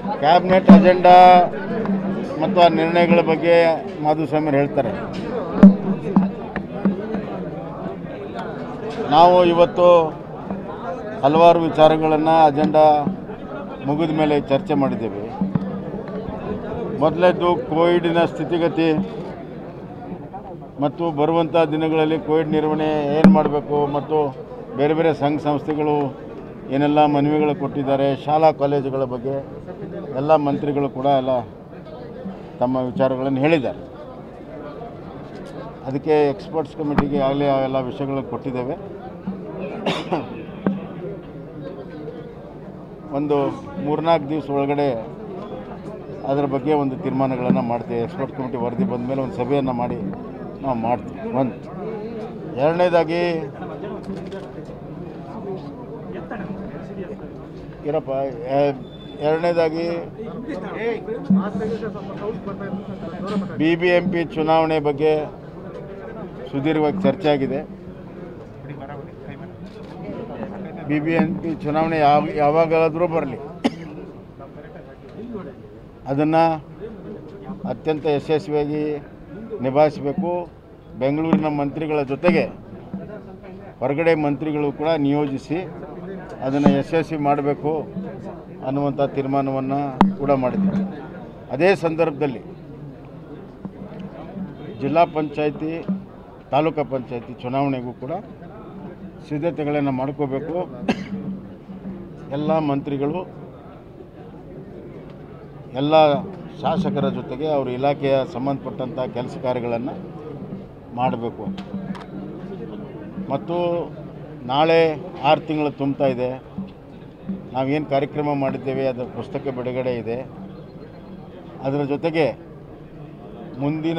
cabinet agenda ಮತ್ತು ಆ ನಿರ್ಣಯಗಳ ಬಗ್ಗೆ ಮಾಧುಸ್ವಾಮಿಯರು ಹೇಳ್ತಾರೆ ನಾವು ಇವತ್ತು ಹಲವಾರು ವಿಚಾರಗಳನ್ನು ಅಜೆಂಡಾ ಮುಗಿದ ಮೇಲೆ ಚರ್ಚೆ ಮಾಡಿದ್ದೇವೆ ಮೊದಲನೇದು ಕೋವಿಡಿನ ಸ್ಥಿತಿಗತಿ ಮತ್ತು ಬರುವಂಥ ದಿನಗಳಲ್ಲಿ ಕೋವಿಡ್ ನಿರ್ವಹಣೆ ಏನು ಮಾಡಬೇಕು ಮತ್ತು ಬೇರೆ ಬೇರೆ ಸಂಘ ಸಂಸ್ಥೆಗಳು ಏನೆಲ್ಲ ಮನವಿಗಳು ಕೊಟ್ಟಿದ್ದಾರೆ ಶಾಲಾ ಕಾಲೇಜುಗಳ ಬಗ್ಗೆ ಎಲ್ಲ ಮಂತ್ರಿಗಳು ಕೂಡ ಎಲ್ಲ ತಮ್ಮ ವಿಚಾರಗಳನ್ನು ಹೇಳಿದ್ದಾರೆ ಅದಕ್ಕೆ ಎಕ್ಸ್ಪರ್ಟ್ಸ್ ಕಮಿಟಿಗೆ ಆಗಲೇ ಎಲ್ಲ ವಿಷಯಗಳನ್ನು ಕೊಟ್ಟಿದ್ದೇವೆ ಒಂದು ಮೂರ್ನಾಲ್ಕು ದಿವಸ ಒಳಗಡೆ ಅದರ ಬಗ್ಗೆ ಒಂದು ತೀರ್ಮಾನಗಳನ್ನು ಮಾಡ್ತೀವಿ ಎಕ್ಸ್ಪರ್ಟ್ ಕಮಿಟಿ ವರದಿ ಬಂದ ಮೇಲೆ ಒಂದು ಸಭೆಯನ್ನು ಮಾಡಿ ನಾವು ಮಾಡ್ತೀವಿ ಒಂದು ಎರಡನೇದಾಗಿ ಇರಪ್ಪ ಎ- ಎರಡನೇದಾಗಿ ಬಿ ಬಿ ಎಂ ಪಿ ಚುನಾವಣೆ ಬಗ್ಗೆ ಸುದೀರ್ಘವಾಗಿ ಚರ್ಚೆ ಆಗಿದೆ ಬಿ ಬಿ ಎಂ ಪಿ ಚುನಾವಣೆ ಯಾವ ಯಾವಾಗಾದರೂ ಬರಲಿ ಅದನ್ನು ಅತ್ಯಂತ ಯಶಸ್ವಿಯಾಗಿ ನಿಭಾಯಿಸಬೇಕು ಬೆಂಗಳೂರಿನ ಮಂತ್ರಿಗಳ ಜೊತೆಗೆ ಹೊರಗಡೆ ಮಂತ್ರಿಗಳು ಕೂಡ ನಿಯೋಜಿಸಿ ಅದನ್ನು ಯಶಸ್ವಿ ಮಾಡಬೇಕು ಅನ್ನುವಂಥ ತೀರ್ಮಾನವನ್ನು ಕೂಡ ಮಾಡಿದ್ವಿ ಅದೇ ಸಂದರ್ಭದಲ್ಲಿ ಜಿಲ್ಲಾ ಪಂಚಾಯಿತಿ ತಾಲೂಕು ಪಂಚಾಯಿತಿ ಚುನಾವಣೆಗೂ ಕೂಡ ಸಿದ್ಧತೆಗಳನ್ನು ಮಾಡ್ಕೋಬೇಕು ಎಲ್ಲ ಮಂತ್ರಿಗಳು ಎಲ್ಲ ಶಾಸಕರ ಜೊತೆಗೆ ಅವ್ರ ಇಲಾಖೆಯ ಸಂಬಂಧಪಟ್ಟಂಥ ಕೆಲಸ ಕಾರ್ಯಗಳನ್ನು ಮಾಡಬೇಕು ಮತ್ತು ನಾಳೆ ಆರು ತಿಂಗಳು ತುಂಬ್ತಾ ಇದೆ ನಾವೇನು ಕಾರ್ಯಕ್ರಮ ಮಾಡಿದ್ದೇವೆ ಅದರ ಪುಸ್ತಕ ಬಿಡುಗಡೆ ಇದೆ ಅದರ ಜೊತೆಗೆ ಮುಂದಿನ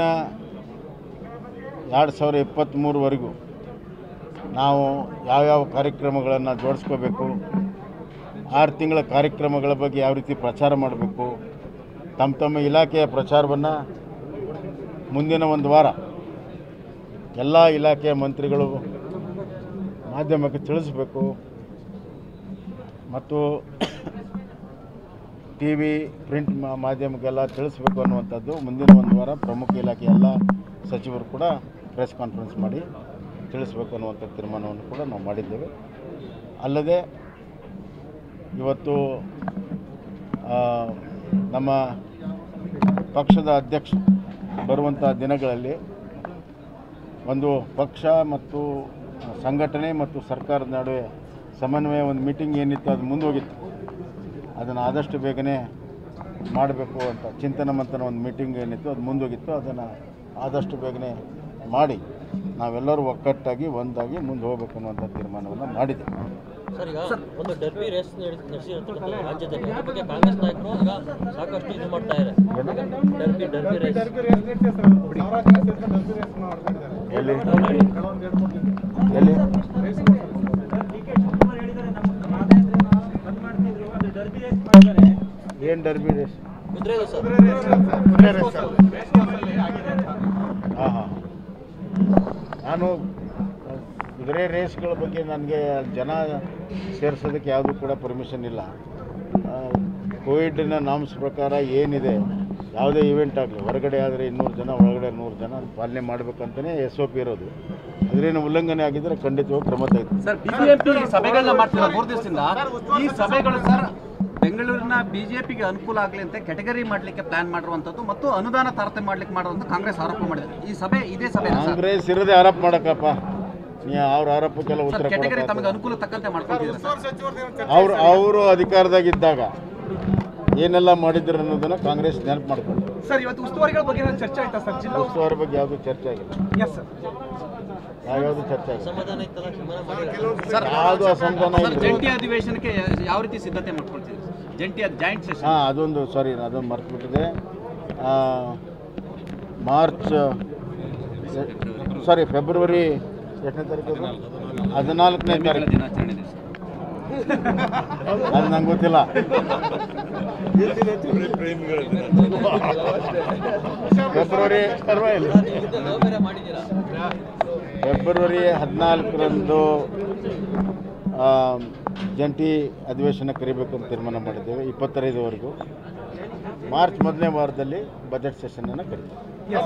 ಎರಡು ಸಾವಿರ ಇಪ್ಪತ್ತ್ಮೂರವರೆಗೂ ನಾವು ಯಾವ್ಯಾವ ಕಾರ್ಯಕ್ರಮಗಳನ್ನು ಜೋಡಿಸ್ಕೋಬೇಕು ಆರು ತಿಂಗಳ ಕಾರ್ಯಕ್ರಮಗಳ ಬಗ್ಗೆ ಯಾವ ರೀತಿ ಪ್ರಚಾರ ಮಾಡಬೇಕು ತಮ್ಮ ತಮ್ಮ ಇಲಾಖೆಯ ಪ್ರಚಾರವನ್ನು ಮುಂದಿನ ಒಂದು ವಾರ ಎಲ್ಲ ಇಲಾಖೆಯ ಮಂತ್ರಿಗಳು ಮಾಧ್ಯಮಕ್ಕೆ ತಿಳಿಸ್ಬೇಕು ಮತ್ತು ಟಿ ವಿ ಪ್ರಿಂಟ್ ಮಾ- ಮಾಧ್ಯಮಕ್ಕೆಲ್ಲ ತಿಳಿಸ್ಬೇಕು ಅನ್ನುವಂಥದ್ದು ಮುಂದಿನ ಒಂದು ವಾರ ಪ್ರಮುಖ ಇಲಾಖೆ ಎಲ್ಲ ಸಚಿವರು ಕೂಡ ಪ್ರೆಸ್ ಕಾನ್ಫರೆನ್ಸ್ ಮಾಡಿ ತಿಳಿಸ್ಬೇಕು ಅನ್ನುವಂಥ ತೀರ್ಮಾನವನ್ನು ಕೂಡ ನಾವು ಮಾಡಿದ್ದೇವೆ ಅಲ್ಲದೆ ಇವತ್ತು ಆ, ನಮ್ಮ ಪಕ್ಷದ ಅಧ್ಯಕ್ಷ ಬರುವಂಥ ದಿನಗಳಲ್ಲಿ ಒಂದು ಪಕ್ಷ ಮತ್ತು ಸಂಘಟನೆ ಮತ್ತು ಸರ್ಕಾರದ ನಡುವೆ ಸಮನ್ವಯ ಒಂದು ಮೀಟಿಂಗ್ ಏನಿತ್ತು ಅದು ಮುಂದೋಗಿತ್ತು ಅದನ್ನು ಆದಷ್ಟು ಬೇಗನೆ ಮಾಡಬೇಕು ಅಂತ ಚಿಂತನ ಮಂಥನ ಒಂದು ಮೀಟಿಂಗ್ ಏನಿತ್ತು ಅದು ಮುಂದೋಗಿತ್ತು ಅದನ್ನು ಆದಷ್ಟು ಬೇಗನೆ ಮಾಡಿ ನಾವೆಲ್ಲರೂ ಒಕ್ಕಟ್ಟಾಗಿ ಒಂದಾಗಿ ಮುಂದೆ ಹೋಗ್ಬೇಕು ಅನ್ನುವಂಥ ತೀರ್ಮಾನವನ್ನು ಮಾಡಿದ್ದೇವೆ ಸರ್ ಈಗ ಒಂದು ಡರ್ಬಿ ರೇಸ್ ನಡೆಸಿರ್ತಕ್ಕಂಥ ರಾಜ್ಯದಲ್ಲಿ ಅದ್ರ ಬಗ್ಗೆ ಕಾಂಗ್ರೆಸ್ ನಾಯಕರು ಈಗ ಸಾಕಷ್ಟು ಇದು ಮಾಡ್ತಾ ಇದ್ದಾರೆ ಡರ್ಬಿ ಡರ್ಬಿ ರೇಸ್ ಎಲ್ಲಿ ಎಲ್ಲಿ ಏನು ಡರ್ಬಿ ರೇಸ್ ಕುದುರೆ ಸರ್ ಹಾಂ ಹಾಂ ನಾನು ಕುದುರೆ ರೇಸ್ಗಳ ಬಗ್ಗೆ ನನಗೆ ಜನ ಸೇರಿಸೋದಕ್ಕೆ ಯಾವುದೂ ಕೂಡ ಪರ್ಮಿಷನ್ ಇಲ್ಲ ಆ, ಕೋವಿಡ್ನ ನಾಮ್ಸ್ ಪ್ರಕಾರ ಏನಿದೆ ಯಾವುದೇ ಇವೆಂಟ್ ಆಗಲಿ ಹೊರಗಡೆ ಆದರೆ ಇನ್ನೂರು ಜನ ಒಳಗಡೆ ನೂರು ಜನ ಪಾಲನೆ ಮಾಡಬೇಕಂತಲೇ ಎಸ್ ಒ ಪಿ ಇರೋದು ಅದರೇನು ಉಲ್ಲಂಘನೆ ಆಗಿದ್ದರೆ ಖಂಡಿತವಾಗಿ ಕ್ರಮ ತೆಗೆದು ಸರ್ ಬಿಬಿಎಂಪಿ ಸಭೆಗಳನ್ನ ಮಾಡ್ತಿಲ್ಲ ಮೂರು ದಿವಸದಿಂದ ಈ ಸಭೆಗಳು ಸರ್ ಬೆಂಗಳೂರಿನ ಬಿಜೆಪಿಗೆ ಅನುಕೂಲ ಆಗಲಿ ಅಂತ ಕೆಟಗರಿ ಮಾಡಲಿಕ್ಕೆ ಪ್ಲಾನ್ ಮಾಡಿರುವಂಥದ್ದು ಮತ್ತು ಅನುದಾನ ತಾರತಮ್ಯ ಮಾಡ್ಲಿಕ್ಕೆ ಮಾಡುವಂತ ಕಾಂಗ್ರೆಸ್ ಆರೋಪ ಮಾಡಿದೆ ಈ ಸಭೆ ಇದೇ ಸಭೆ ಸರ್ ಕಾಂಗ್ರೆಸ್ ಇರೋದೇ ಆರೋಪ ಮಾಡಕ್ಕಪ್ಪ ನೀ ಅವ್ರ ಆರೋಪಕ್ಕೆಲ್ಲ ಸರ್ ಉತ್ತರ ಕೆಟಗರಿ ಕೊಡಕ್ಕೆ ತಮಗೆ ಅನುಕೂಲ ತಕ್ಕಂತೆ ಮಾಡ್ಕೊತಿದ್ದಾರೆ ಸರ್ ಅವರು ಅವರು ಅಧಿಕಾರದಾಗಿದ್ದಾಗ ಏನೆಲ್ಲ ಮಾಡಿದ್ರು ಅನ್ನೋದನ್ನು ಕಾಂಗ್ರೆಸ್ ನೆನಪು ಮಾಡ್ಕೊಂಡು ಸರ್ ಇವತ್ತು ಉಸ್ತುವಾರಿಗಳ ಬಗ್ಗೆ ಏನಾದ್ರು ಚರ್ಚೆ ಆಯ್ತಾ ಸರ್ ಜಿಲ್ಲಾ ಉಸ್ತುವಾರಿ ಬಗ್ಗೆ ಯಾವುದೂ ಚರ್ಚೆ ಆಗಿಲ್ಲ ಎಸ್ ಸರ್ ಯಾವ್ಯಾವುದು ಚರ್ಚೆ ಆಗಿಲ್ಲ ಸಮಾಧಾನ ಇತ್ತಲ್ಲ ಸಮಾಧಾನ ಮಾಡಿ ಸರ್ ಯಾವುದು ಅಸಮಾಧಾನ ಸರ್ ಇಲ್ಲ ಜಂಟಿ ಅಧಿವೇಶನಕ್ಕೆ ಯಾವ ರೀತಿ ಸಿದ್ಧತೆ ಮಾಡ್ಕೊಳ್ತಿದ್ದೀರಿ ಜಂಟಿ ಜಾಯಿಂಟ್ ಸೆಷನ್ ಹಾಂ ಅದೊಂದು ಸಾರಿ ಅದೊಂದು ಮರ್ತುಬಿಟ್ಟಿದೆ ಮಾರ್ಚ್ ಸಾರಿ ಫೆಬ್ರವರಿ ಎಷ್ಟನೇ ತಾರೀಕು ಹದಿನಾಲ್ಕನೇ ತಾರೀಕು ದಿನಾಚರಣೆ ದಿವಸ ಅದು ನಂಗೆ ಗೊತ್ತಿಲ್ಲ ಫೆಬ್ರವರಿ ಪರವಾಗಿಲ್ಲ ಇದು ಲವ್ ಬೇರೆ ಮಾಡಿದ್ದೀರಾ ಫೆಬ್ರವರಿ ಹದಿನಾಲ್ಕರಂದು ಆ, ಜಂಟಿ ಅಧಿವೇಶನ ಕರಿಬೇಕು ಅಂತ ತೀರ್ಮಾನ ಮಾಡಿದ್ದೇವೆ ಇಪ್ಪತ್ತೈದವರೆಗೂ ಮಾರ್ಚ್ ಮೊದಲನೇ ವಾರದಲ್ಲಿ ಬಜೆಟ್ ಸೆಷನನ್ನು ಕರಿತೀವಿ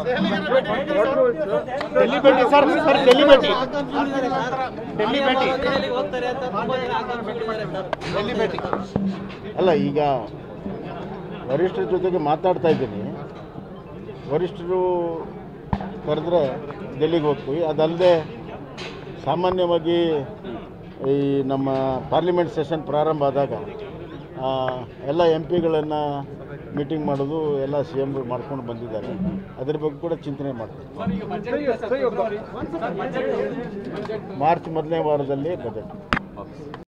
ಡೆಲ್ಲಿ ಭೇಟಿ ಸರ್ ಸರ್ ಡೆಲ್ಲಿ ಭೇಟಿ ಡೆಲ್ಲಿ ಭೇಟಿ ದೆಹಲಿಗೆ ಹೋಗ್ತಾರೆ ಅಂತ ತುಂಬಾ ಜನ ಆಕಾಂಕ್ಷಿಗಳಿದ್ದಾರೆ ಸರ್ ಡೆಲ್ಲಿ ಭೇಟಿ ಅಲ್ಲ ಈಗ ವರಿಷ್ಠರ ಜೊತೆಗೆ ಮಾತಾಡ್ತಾ ಇದ್ದೀನಿ ವರಿಷ್ಠರು ಕರೆದ್ರೆ ಡೆಲ್ಲಿಗೆ ಹೋಗ್ತೀವಿ ಅದಲ್ಲದೆ ಸಾಮಾನ್ಯವಾಗಿ ಈ ನಮ್ಮ ಪಾರ್ಲಿಮೆಂಟ್ ಸೆಷನ್ ಪ್ರಾರಂಭ ಆದಾಗ ಆ, ಎಲ್ಲ ಎಂ ಪಿಗಳನ್ನು ಮೀಟಿಂಗ್ ಮಾಡೋದು ಎಲ್ಲ ಸಿ ಎಮ್ ಮಾಡ್ಕೊಂಡು ಬಂದಿದ್ದಾರೆ ಅದ್ರ ಬಗ್ಗೆ ಕೂಡ ಚಿಂತನೆ ಮಾಡ್ತೀವಿ ಮಾರ್ಚ್ ಮೊದಲನೇ ವಾರದಲ್ಲಿ ಬಜೆಟ್